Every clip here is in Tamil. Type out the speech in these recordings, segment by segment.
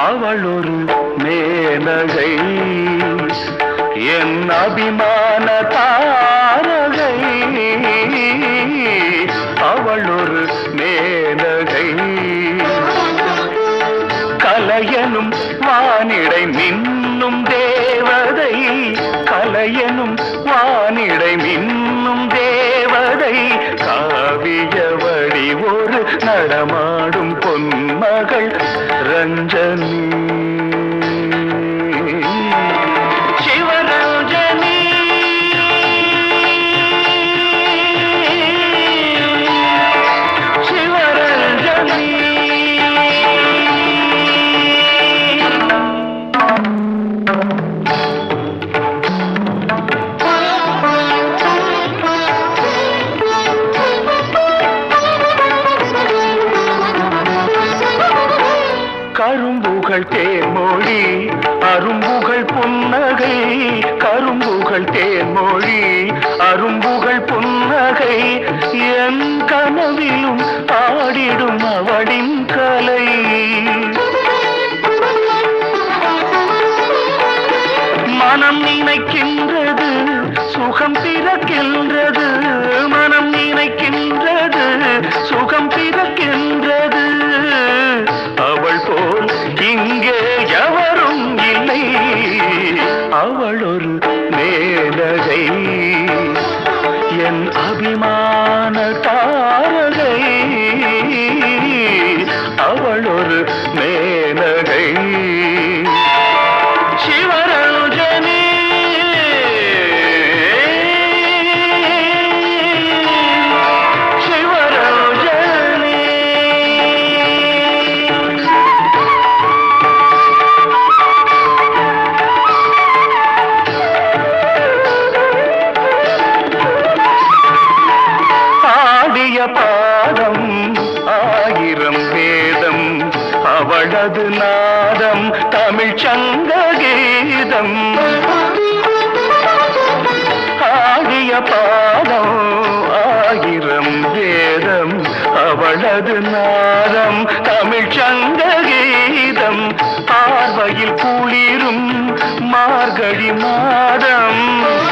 அவள் ஒரு மேனகை என் அபிமான தாரகை அவள் ஒரு மேனகை கலையனும் வானிடை மின்னும் தேவதை கலையனும் வானிடை மின்னும் தேவதை காவியவடி ஒரு நடமாடும் பொன்மகள் ரஞ்சனி சிவரஞ்சனி சிவரஞ்சனி கரும்புகள் தேன்மொழி அரும்புகள் புன்னகை கரும்புகள் தேன்மொழி அரும்புகள் புன்னகை என் கனவிலும் ஆடிடும் அவளின் கலை மனம் நினைக்கின்றது சுகம் பிறக்கின்றது மனம் நினைக்கின்றது சுகம் பிறக்கின்றது அவள் போல் இங்கே எவரும் இல்லை அவள் ஒரு மேலகை என் அபிமான தாரகை அவள் ஒரு மேலகை சிவரஞ்சனி சிவரஞ்சனி ஆடிய பாதம் ஆயிரம் வேதம் அவளது நாதம் தமிழ் சங்க கீதம் ஆடிய பாதம் ஆயிரம் வேதம் அவளது நாதம் தமிழ் சங்க கீதம் பார்வையில் குளிரும் மார்கழி மாதம்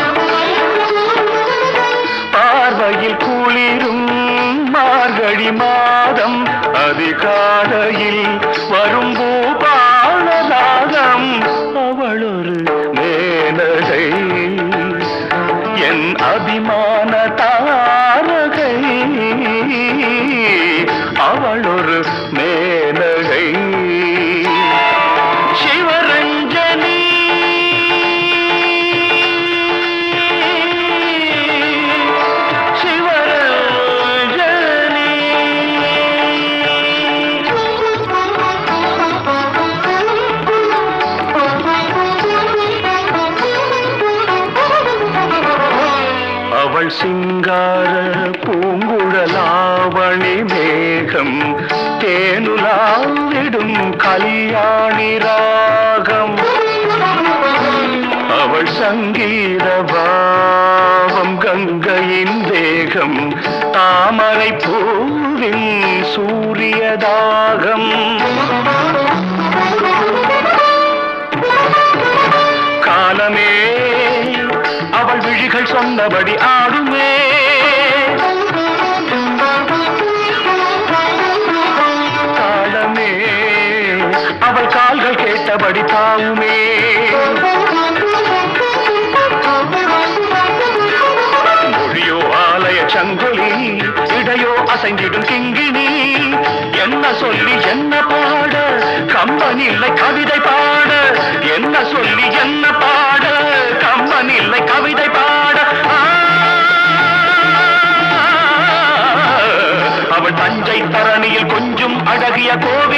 பார்வையில் குளிரும் மார்கழி மாதம் அதிகாலையில் வரும் பூபாலராகம் அவள் ஒரு மேனகை என் அபிமான தாரகை அவள் ஒரு மேனகை சிவரஞ்சனி சிவரஞ்சனி அவள் சிங்கார பூங்குழலாவணி மேகம் தேனுலாவிடும் கல்யாணி ராகம் அவள் சங்கீத பாவம் கங்கையின் வேகம் தாமரை பூவின் சூரியதாகம் காலமே அவள் விழிகள் சொன்னபடி ஆடுமே காலமே அவள் கால்கள் கேட்டபடி தாவுமே மொழியோ ஆலய சங்கொலி இடையோ அசைந்திடும் கிங்கிணி என்ன சொல்லி என்ன பாட கம்பன் இல்லை கவிதை பாட என்ன சொல்லி என்ன பாட கம்பன் இல்லை கவிதை பாட ஆ, அவள் தஞ்சை தரணியில் கொஞ்சம் அழகிய கோவில்